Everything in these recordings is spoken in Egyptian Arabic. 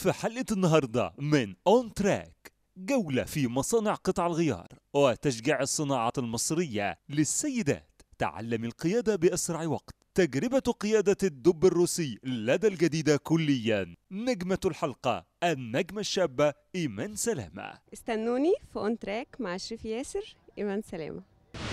في حلقة النهاردة من اون تراك جولة في مصانع قطع الغيار وتشجيع الصناعة المصرية للسيدات تعلم القيادة بأسرع وقت تجربة قيادة الدب الروسي لدى الجديدة كليا نجمة الحلقة النجمة الشابة إيمان سلامة استنوني في اون تراك مع شريف ياسر ايمان سلامه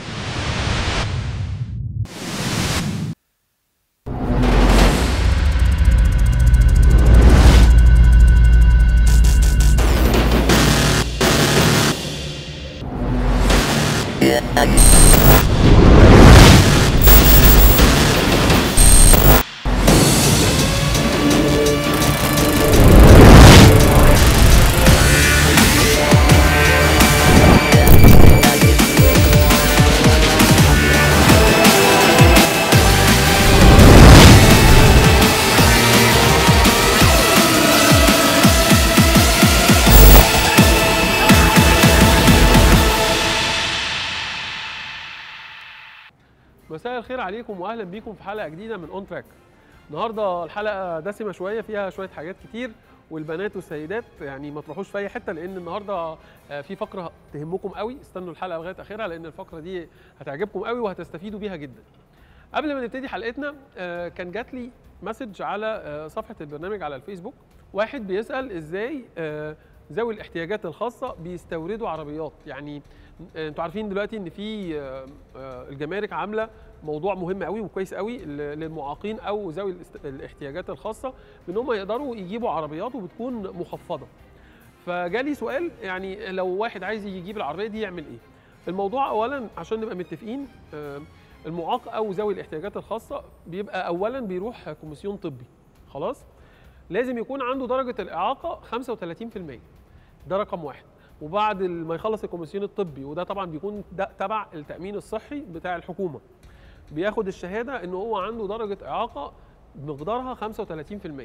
مساء الخير عليكم واهلا بيكم في حلقه جديده من اون تراك النهارده الحلقه دسمه شويه فيها شويه حاجات كتير والبنات والسيدات يعني ما تروحوش في اي حته لان النهارده آه، في فقره تهمكم قوي استنوا الحلقه لغايه اخرها لان الفقره دي هتعجبكم قوي وهتستفيدوا بيها جدا قبل ما نبتدي حلقتنا آه، كان جات لي مسج على آه، صفحه البرنامج على الفيسبوك واحد بيسال ازاي آه، ذوي الاحتياجات الخاصه بيستوردوا عربيات يعني آه، انتوا عارفين دلوقتي ان في آه، آه، الجمارك عامله موضوع مهم قوي وكويس قوي ل- للمعاقين او ذوي الاست- الاحتياجات الخاصه ان هم يقدروا يجيبوا عربيات وبتكون مخفضه فجالي سؤال يعني لو واحد عايز يجيب العربيه دي يعمل ايه الموضوع اولا عشان نبقى متفقين آه، المعاق او ذوي الاحتياجات الخاصه بيبقى اولا بيروح كوميسيون طبي خلاص لازم يكون عنده درجه الاعاقه 35% ده رقم واحد وبعد ال- ما يخلص الكوميسيون الطبي وده طبعا بيكون ده تبع التامين الصحي بتاع الحكومه بياخد الشهاده ان هو عنده درجه اعاقه مقدارها 35%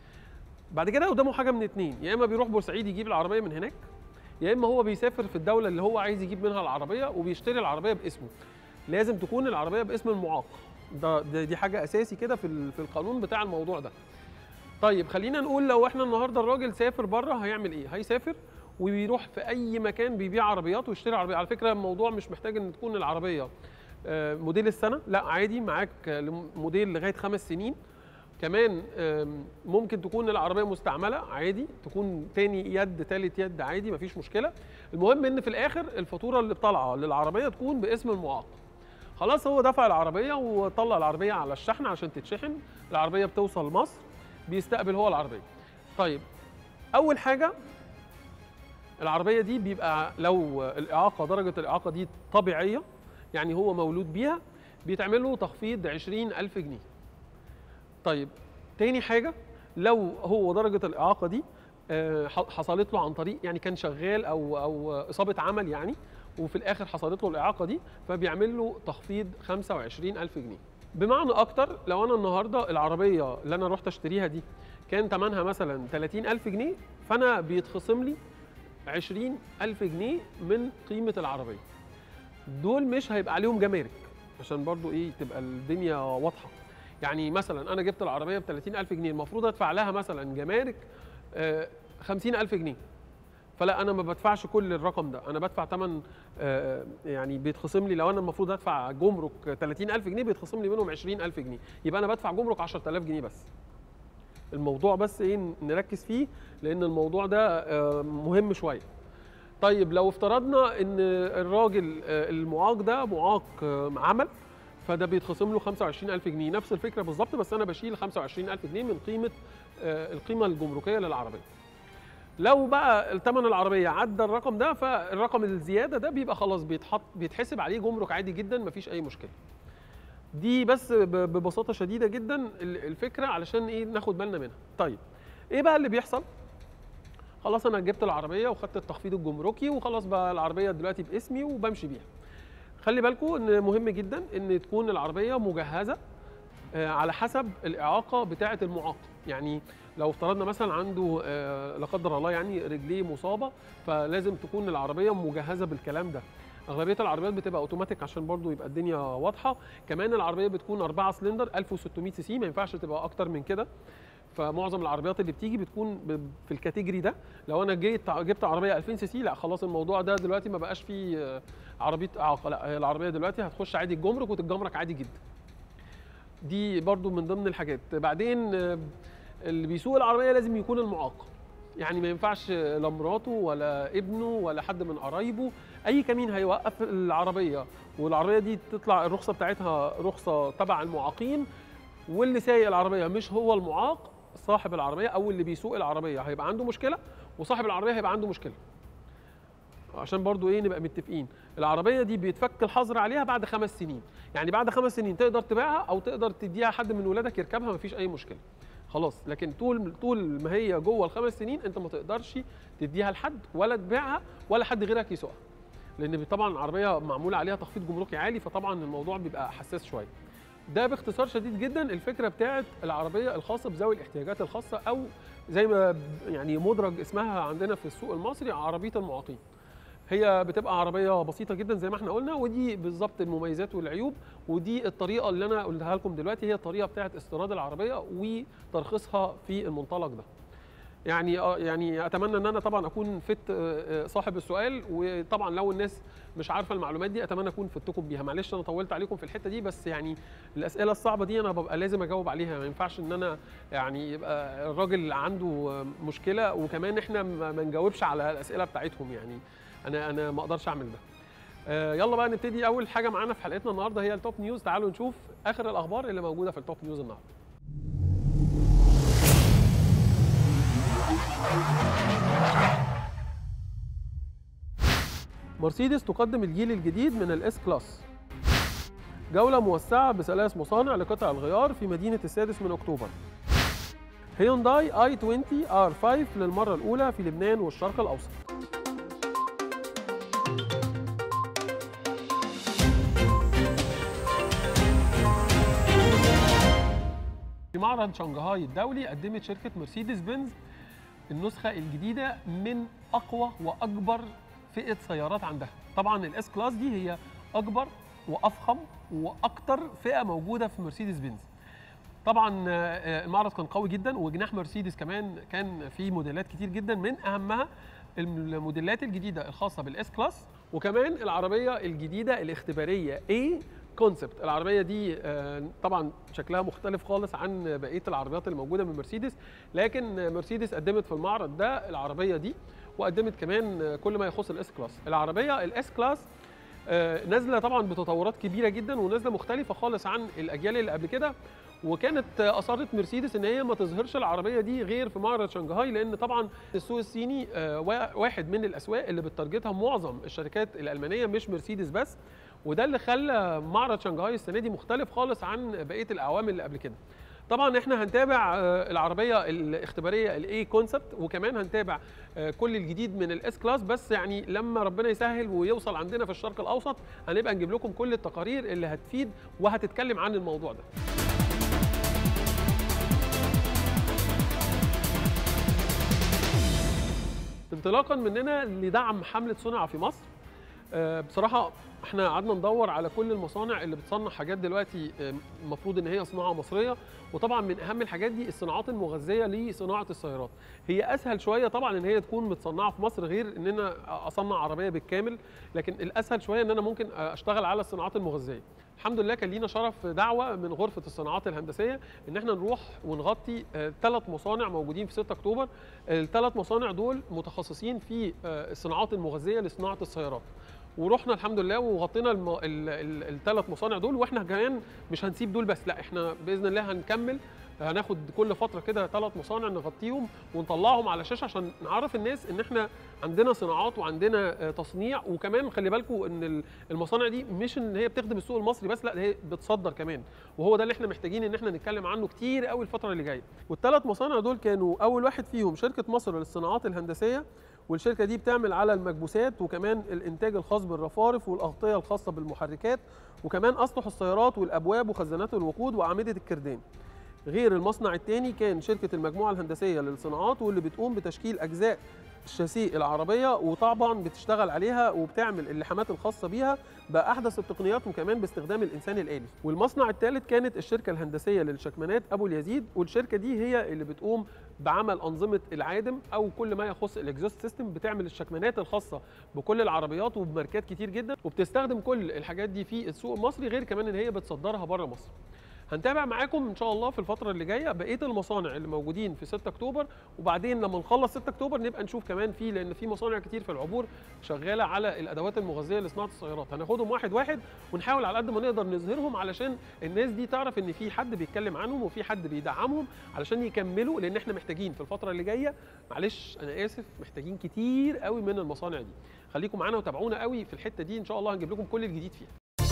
بعد كده قدامه حاجه من اتنين يا اما بيروح بورسعيد يجيب العربيه من هناك يا اما هو بيسافر في الدوله اللي هو عايز يجيب منها العربيه وبيشتري العربيه باسمه لازم تكون العربيه باسم المعاق ده ده- دي حاجه اساسي كده في ال- في القانون بتاع الموضوع ده طيب خلينا نقول لو احنا النهارده الراجل سافر بره هيعمل ايه هيسافر وبيروح في اي مكان بيبيع عربيات ويشتري عربيه على فكره الموضوع مش محتاج ان تكون العربيه آه، موديل السنه لا عادي معاك آه، لم- موديل لغايه خمس سنين كمان آم، ممكن تكون العربيه مستعمله عادي تكون تاني يد تالت يد عادي مفيش مشكله المهم ان في الاخر الفاتوره اللي طالعه للعربيه تكون باسم المعاق خلاص هو دفع العربيه وطلع العربيه على الشحن عشان تتشحن العربيه بتوصل مصر بيستقبل هو العربيه طيب اول حاجه العربيه دي بيبقى لو الاعاقه درجه الاعاقه دي طبيعيه يعني هو مولود بيها بيتعمل له تخفيض 20000 جنيه طيب تاني حاجه لو هو درجه الاعاقه دي آه، ح- حصلت له عن طريق يعني كان شغال او او اصابه عمل يعني وفي الاخر حصلت له الاعاقه دي فبيعمل له تخفيض 25000 جنيه بمعنى اكتر لو انا النهارده العربيه اللي انا رحت اشتريها دي كان ثمنها مثلا 30000 جنيه فانا بيتخصم لي 20000 جنيه من قيمه العربيه دول مش هيبقى عليهم جمارك عشان برضو ايه تبقى الدنيا واضحه يعني مثلا انا جبت العربيه ب 30000 جنيه المفروض ادفع لها مثلا جمارك آه، 50000 جنيه فلا انا ما بدفعش كل الرقم ده انا بدفع ثمن يعني بيتخصم لي لو انا المفروض ادفع جمرك 30000 جنيه بيتخصم لي منهم 20000 جنيه يبقى انا بدفع جمرك 10000 جنيه بس الموضوع بس ايه نركز فيه لان الموضوع ده آه، مهم شويه طيب لو افترضنا ان الراجل آه، المعاق ده معاق آه، عمل فده بيتخصم له 25000 جنيه نفس الفكره بالظبط بس انا بشيل 25000 جنيه من قيمه آه، القيمه الجمركيه للعربيه لو بقى الثمن العربيه عدى الرقم ده فالرقم الزياده ده بيبقى خلاص بيتحط بيتحسب عليه جمرك عادي جدا مفيش اي مشكله دي بس ب- ببساطه شديده جدا ال- الفكره علشان ايه ناخد بالنا منها طيب ايه بقى اللي بيحصل خلاص انا جبت العربيه وخدت التخفيض الجمركي وخلاص بقى العربيه دلوقتي باسمي وبمشي بيها خلي بالكم ان مهم جدا ان تكون العربيه مجهزه آه، على حسب الاعاقه بتاعه المعاق يعني لو افترضنا مثلا عنده آه، لا قدر الله يعني رجليه مصابه فلازم تكون العربيه مجهزه بالكلام ده اغلبيه العربيات بتبقى اوتوماتيك عشان برضو يبقى الدنيا واضحه كمان العربيه بتكون 4 سلندر 1600 سي سي ما ينفعش تبقى اكتر من كده فمعظم العربيات اللي بتيجي بتكون ب- في الكاتيجوري ده لو انا جيت جبت عربيه 2000 سي سي لا خلاص الموضوع ده دلوقتي ما بقاش فيه آه، عربيه اعاقه لا هي العربيه دلوقتي هتخش عادي الجمرك وتتجمرك عادي جدا دي برضو من ضمن الحاجات بعدين آه، اللي بيسوق العربيه لازم يكون المعاق يعني ما ينفعش لا مراته ولا ابنه ولا حد من قرايبه اي كمين هيوقف العربيه والعربيه دي تطلع الرخصه بتاعتها رخصه تبع المعاقين واللي سايق العربيه مش هو المعاق صاحب العربيه او اللي بيسوق العربيه هيبقى عنده مشكله وصاحب العربيه هيبقى عنده مشكله عشان برضو ايه نبقى متفقين العربيه دي بيتفك الحظر عليها بعد خمس سنين يعني بعد خمس سنين تقدر تبيعها او تقدر تديها حد من ولادك يركبها مفيش اي مشكله خلاص لكن طول طول ما هي جوه الخمس سنين انت ما تقدرش تديها لحد ولا تبيعها ولا حد غيرك يسوقها لان طبعا العربيه معمول عليها تخفيض جمركي عالي فطبعا الموضوع بيبقى حساس شويه ده باختصار شديد جدا الفكره بتاعت العربيه الخاصه بذوي الاحتياجات الخاصه او زي ما ب- يعني مدرج اسمها عندنا في السوق المصري عربيه المعاقين هي بتبقى عربيه بسيطه جدا زي ما احنا قلنا ودي بالظبط المميزات والعيوب ودي الطريقه اللي انا قلتها لكم دلوقتي هي الطريقه بتاعت استيراد العربيه وترخيصها في المنطلق ده يعني آه يعني اتمنى ان انا طبعا اكون فت آه، آه، صاحب السؤال وطبعا لو الناس مش عارفه المعلومات دي اتمنى اكون فدتكم بيها معلش انا طولت عليكم في الحته دي بس يعني الاسئله الصعبه دي انا ببقى لازم اجاوب عليها ما ينفعش ان انا يعني يبقى الراجل عنده آه، مشكله وكمان احنا ما ما نجاوبش على الاسئله بتاعتهم يعني انا انا ما اقدرش اعمل ده آه، يلا بقى نبتدي اول حاجه معانا في حلقتنا النهارده هي التوب نيوز تعالوا نشوف اخر الاخبار اللي موجوده في التوب نيوز النهارده مرسيدس تقدم الجيل الجديد من الاس كلاس جولة موسعة بثلاث مصانع لقطع الغيار في مدينة السادس من أكتوبر هيونداي اي 20 ار 5 للمرة الأولى في لبنان والشرق الأوسط في معرض شنغهاي الدولي قدمت شركة مرسيدس بنز النسخة الجديدة من أقوى وأكبر فئة سيارات عندها طبعا الاس كلاس دي هي أكبر وأفخم وأكتر فئة موجودة في مرسيدس بنز طبعا آه، المعرض كان قوي جدا وجناح مرسيدس كمان كان فيه موديلات كتير جدا من اهمها الموديلات الجديده الخاصه بالاس كلاس وكمان العربيه الجديده الاختباريه A كونسبت العربيه دي آه، طبعا شكلها مختلف خالص عن بقيه العربيات اللي موجوده من مرسيدس لكن مرسيدس قدمت في المعرض ده العربيه دي وقدمت كمان آه، كل ما يخص الاس كلاس العربيه الاس كلاس آه، نازله طبعا بتطورات كبيره جدا ونازله مختلفه خالص عن الاجيال اللي قبل كده وكانت آه، اصرت مرسيدس ان هي ما تظهرش العربيه دي غير في معرض شنغهاي لان طبعا السوق الصيني آه، وا- واحد من الاسواق اللي بتارجتها معظم الشركات الالمانيه مش مرسيدس بس وده اللي خلى معرض شنغهاي السنه دي مختلف خالص عن بقيه الاعوام اللي قبل كده طبعا احنا هنتابع آه، العربيه الاختباريه الاي كونسبت وكمان هنتابع آه، كل الجديد من الاس كلاس بس يعني لما ربنا يسهل ويوصل عندنا في الشرق الاوسط هنبقى نجيب لكم كل التقارير اللي هتفيد وهتتكلم عن الموضوع ده انطلاقا مننا لدعم حمله صنع في مصر آه، بصراحه احنا قعدنا ندور على كل المصانع اللي بتصنع حاجات دلوقتي آه، المفروض ان هي صناعه مصريه وطبعا من اهم الحاجات دي الصناعات المغذيه لصناعه السيارات هي اسهل شويه طبعا ان هي تكون متصنعه في مصر غير ان انا اصنع عربيه بالكامل لكن الاسهل شويه ان انا ممكن اشتغل على الصناعات المغذيه الحمد لله كان لينا شرف دعوه من غرفه الصناعات الهندسيه ان احنا نروح ونغطي ثلاث مصانع موجودين في 6 اكتوبر الثلاث مصانع دول متخصصين في آه، الصناعات المغذيه لصناعه السيارات ورحنا الحمد لله وغطينا الثلاث مصانع دول واحنا كمان مش هنسيب دول بس لا احنا باذن الله هنكمل هناخد كل فتره كده ثلاث مصانع نغطيهم ونطلعهم على الشاشه عشان نعرف الناس ان احنا عندنا صناعات وعندنا آه، تصنيع وكمان خلي بالكم ان ال- المصانع دي مش ان هي بتخدم السوق المصري بس لا ده هي بتصدر كمان وهو ده اللي احنا محتاجين ان احنا نتكلم عنه كتير قوي الفتره اللي جايه والثلاث مصانع دول كانوا اول واحد فيهم شركه مصر للصناعات الهندسيه والشركه دي بتعمل على المكبوسات وكمان الانتاج الخاص بالرفارف والاغطيه الخاصه بالمحركات وكمان اسطح السيارات والابواب وخزانات الوقود واعمده الكردان غير المصنع الثاني كان شركه المجموعه الهندسيه للصناعات واللي بتقوم بتشكيل اجزاء الشاسيه العربيه وطبعا بتشتغل عليها وبتعمل اللحامات الخاصه بيها باحدث التقنيات وكمان باستخدام الانسان الالي والمصنع الثالث كانت الشركه الهندسيه للشكمانات ابو اليزيد والشركه دي هي اللي بتقوم بعمل انظمه العادم او كل ما يخص الاكزوست سيستم بتعمل الشكمانات الخاصه بكل العربيات وبماركات كتير جدا وبتستخدم كل الحاجات دي في السوق المصري غير كمان ان هي بتصدرها بره مصر هنتابع معاكم ان شاء الله في الفتره اللي جايه بقيه المصانع اللي موجودين في 6 اكتوبر وبعدين لما نخلص 6 اكتوبر نبقى نشوف كمان في لان في مصانع كتير في العبور شغاله على الادوات المغذيه لصناعه السيارات هناخدهم واحد واحد ونحاول على قد ما نقدر نظهرهم علشان الناس دي تعرف ان في حد بيتكلم عنهم وفي حد بيدعمهم علشان يكملوا لان احنا محتاجين في الفتره اللي جايه معلش انا اسف محتاجين كتير قوي من المصانع دي خليكم معانا وتابعونا قوي في الحته دي ان شاء الله هنجيب لكم كل الجديد فيها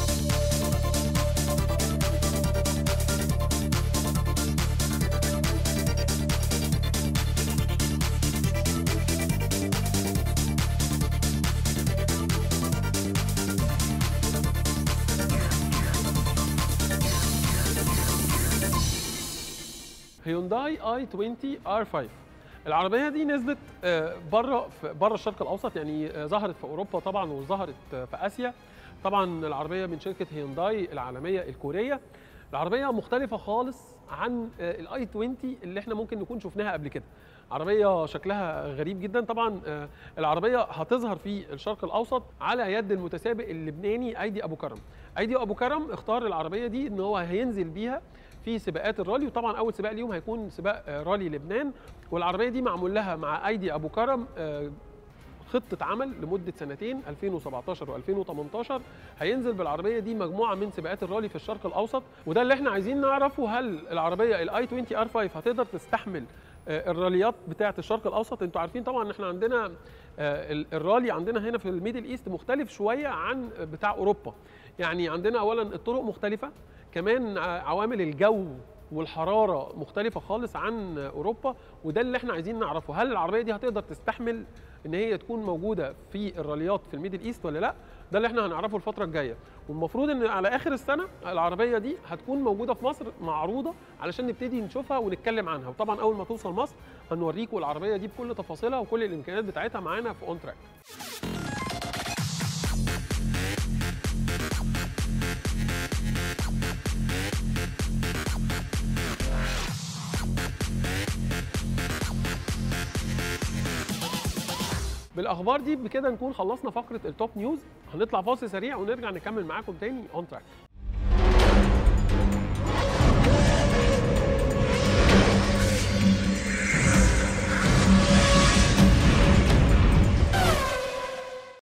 هيونداي اي 20 ار 5 العربيه دي نزلت بره بره الشرق الاوسط يعني آه، ظهرت في اوروبا طبعا وظهرت آه، في اسيا طبعا العربيه من شركه هيونداي العالميه الكوريه العربيه مختلفه خالص عن الاي 20 اللي احنا ممكن نكون شفناها قبل كده عربيه شكلها غريب جدا طبعا آه، العربيه هتظهر في الشرق الاوسط على يد المتسابق اللبناني ايدي ابو كرم ايدي ابو كرم اختار العربيه دي ان هو هينزل بيها في سباقات الرالي وطبعا اول سباق ليهم هيكون سباق آه، رالي لبنان والعربيه دي معمول لها مع ايدي ابو كرم آه، خطه عمل لمده سنتين 2017 و2018 هينزل بالعربيه دي مجموعه من سباقات الرالي في الشرق الاوسط وده اللي احنا عايزين نعرفه هل العربيه الاي 20 ار 5 هتقدر تستحمل آه، الراليات بتاعه الشرق الاوسط انتوا عارفين طبعا ان احنا عندنا آه، ال- الرالي عندنا هنا في الميدل ايست مختلف شويه عن بتاع اوروبا يعني عندنا اولا الطرق مختلفه كمان ع- عوامل الجو والحراره مختلفه خالص عن اوروبا وده اللي احنا عايزين نعرفه هل العربيه دي هتقدر تستحمل ان هي تكون موجوده في الراليات في الميدل ايست ولا لا ده اللي احنا هنعرفه الفتره الجايه والمفروض ان على اخر السنه العربيه دي هتكون موجوده في مصر معروضه علشان نبتدي نشوفها ونتكلم عنها وطبعا اول ما توصل مصر هنوريكم العربيه دي بكل تفاصيلها وكل الامكانيات بتاعتها معانا في اون تراك بالاخبار دي بكده نكون خلصنا فقره التوب نيوز هنطلع فاصل سريع ونرجع نكمل معاكم تاني اون تراك